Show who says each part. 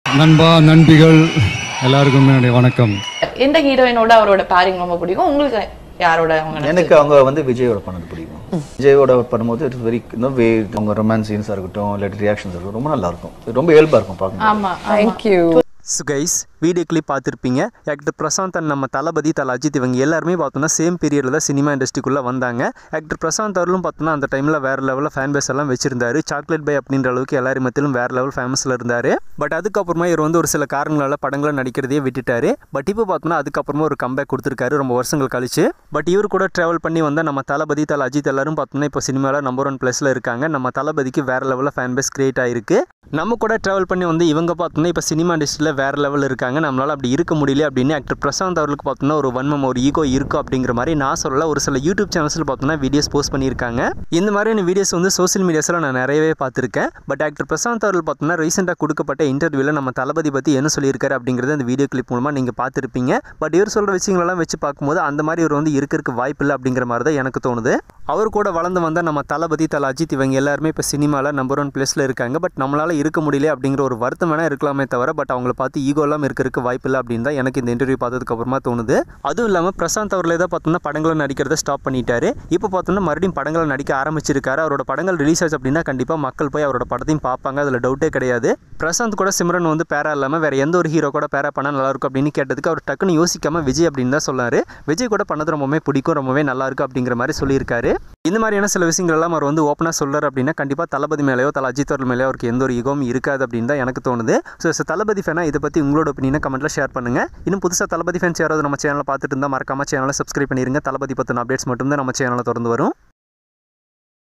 Speaker 1: நண்பா நண்பிகள் எல்லாருக்கும் என்னுடைய வணக்கம்
Speaker 2: எந்த ஹீரோயினோட அவரோட பேரிங் ரொம்ப பிடிக்கும் உங்களுக்கு யாரோட அவங்க
Speaker 3: எனக்கு அவங்க வந்து விஜயோட பண்ணது பிடிக்கும் விஜயோட பண்ணும்போது இட்ஸ் வெரி இன்னும் வே அவங்க ரொமான்ஸ் சீன்ஸாக இருக்கட்டும் இல்லாட்டி ரியாக்ஷன்ஸ் இருக்கட்டும் ரொம்ப நல்லா இருக்கும் ரொம்ப இயல்பாக இருக்கும் பார்க்கணும்
Speaker 2: ஆமா
Speaker 4: thank you
Speaker 5: so guys video clip பார்த்துருப்பீங்க ஆக்டர் பிரசாந்த் அண்ட் நம்ம தளபதி தல அஜித் இவங்க எல்லாருமே பார்த்தோன்னா சேம் பீரியடில் தான் சினிமா இண்டஸ்ட்ரிக்குள்ளே வந்தாங்க ஆக்டர் பிரசாந்த் அவர்களும் பார்த்தோன்னா அந்த டைமில் வேறு லெவலில் ஃபேன் பேஸ் எல்லாம் வச்சிருந்தாரு சாக்லேட் பை அப்படின்ற அளவுக்கு எல்லாரும் மத்தியிலும் வேறு லெவல் ஃபேமஸில் இருந்தார் பட் அதுக்கப்புறமா இவர் வந்து ஒரு சில காரணங்களால் படங்களை நடிக்கிறதையே விட்டுட்டாரு பட் இப்போ பார்த்தோன்னா அதுக்கப்புறமா ஒரு கம்பேக் கொடுத்துருக்காரு ரொம்ப வருஷங்கள் கழிச்சு பட் இவர் கூட ட்ராவல் பண்ணி வந்த நம்ம தளபதி தல அஜித் எல்லாரும் பார்த்தோன்னா இப்போ சினிமாவில் நம்பர் ஒன் ப்ளஸில் இருக்காங்க நம்ம தளபதிக்கு வேறு லெவலில் ஃபேன் பேஸ் கிரியேட் ஆயிருக்கு நம்ம கூட ட்ராவல் பண்ணி வந்து இவங்க பார்த்தோன்னா இப்போ சினிமா இண்டஸ்ட்ரியில் வேறு லெவல் இருக்காங்க நம்மளால் அப்படி இருக்க முடியல அப்படின்னு ஆக்டர் பிரசாந்த் அவர்களுக்கு பார்த்தோன்னா ஒரு வன்மம் ஒரு ஈகோ இருக்கும் அப்படிங்கிற மாதிரி நான் சொல்லல ஒரு சில யூடியூப் சேனல்ஸில் பார்த்தோன்னா வீடியோஸ் போஸ்ட் பண்ணியிருக்காங்க இந்த மாதிரியான வீடியோஸ் வந்து சோஷியல் மீடியாஸில் நான் நிறையவே பார்த்துருக்கேன் பட் ஆக்டர் பிரசாந்த் அவர்கள் பார்த்தோன்னா ரீசெண்டாக கொடுக்கப்பட்ட இன்டர்வியூவில் நம்ம தளபதி பற்றி என்ன சொல்லியிருக்காரு அப்படிங்கிறத அந்த வீடியோ கிளிப் மூலமாக நீங்கள் பார்த்துருப்பீங்க பட் இவர் சொல்கிற விஷயங்களெல்லாம் வச்சு பார்க்கும்போது அந்த மாதிரி இவர் வந்து இருக்கிறதுக்கு வாய்ப்பு இல்லை அப்படிங்கிற மாதிரி தான் எனக்கு தோணுது அவர் கூட வளர்ந்து வந்த நம்ம தளபதி தல அஜித் இவங்க எல்லாருமே இப்போ சினிமாவில் நம்பர் ஒன் பிளேஸில் இருக்காங்க பட் நம்மளால் இருக்க முடியல அப்படிங்கிற ஒரு வருத்தம் வேணால் இருக்கலாமே தவிர பட் அவங்கள பார்த்து ஈகோ எல்லாம் இருக்கிறதுக்கு வாய்ப்பு இல்லை அப்படின்னு தான் எனக்கு இந்த இன்டர்வியூ பார்த்ததுக்கு அப்புறமா தோணுது அதுவும் இல்லாமல் பிரசாந்த் அவர்களே தான் பார்த்தோம்னா படங்களை நடிக்கிறத ஸ்டாப் பண்ணிட்டாரு இப்போ பார்த்தோம்னா மறுபடியும் படங்களை நடிக்க ஆரம்பிச்சிருக்காரு அவரோட படங்கள் ரிலீஸ் ஆச்சு அப்படின்னா கண்டிப்பாக மக்கள் போய் அவரோட படத்தையும் பார்ப்பாங்க அதில் டவுட்டே கிடையாது பிரசாந்த் கூட சிம்ரன் வந்து பேரா இல்லாமல் வேற எந்த ஒரு ஹீரோ கூட பேரா பண்ணால் நல்லா இருக்கும் அப்படின்னு கேட்டதுக்கு அவர் டக்குன்னு யோசிக்காம விஜய் அப்படின்னு தான் சொன்னாரு விஜய் கூட பண்ணது ரொம்பவே பிடிக்கும் ரொம்பவே நல்லா இருக்கும் அப்படிங்கிற மாதிரி சொல்லியிருக்காரு இந்த மாதிரியான சில விஷயங்கள் எல்லாம் அவர் வந்து ஓப்பனாக சொல்றாரு அப்படின்னா கண்டிப்பாக தளபதி மேலேயோ தல அஜித் அவர்கள் மேலேயோ அவருக்கு எந்த ஒரு ஈகோவும் இருக்காது அப்படின்னு தான் எனக்கு தோணுது ஸோ தளபதி ஃபேனா இதை பற்றி உங்களோட ஒப்பீனியனை கமெண்ட்டில் ஷேர் பண்ணுங்க இன்னும் புதுசாக தளபதி ஃபேன்ஸ் யாராவது நம்ம சேனலை பார்த்துட்டு இருந்தால் மறக்காம சேனலை சப்ஸ்கிரைப் பண்ணிருங்க தளபதி பற்றின அப்டேட்ஸ் மட்டும் தான் நம்ம சேனலில் தொடர்ந்து வரும்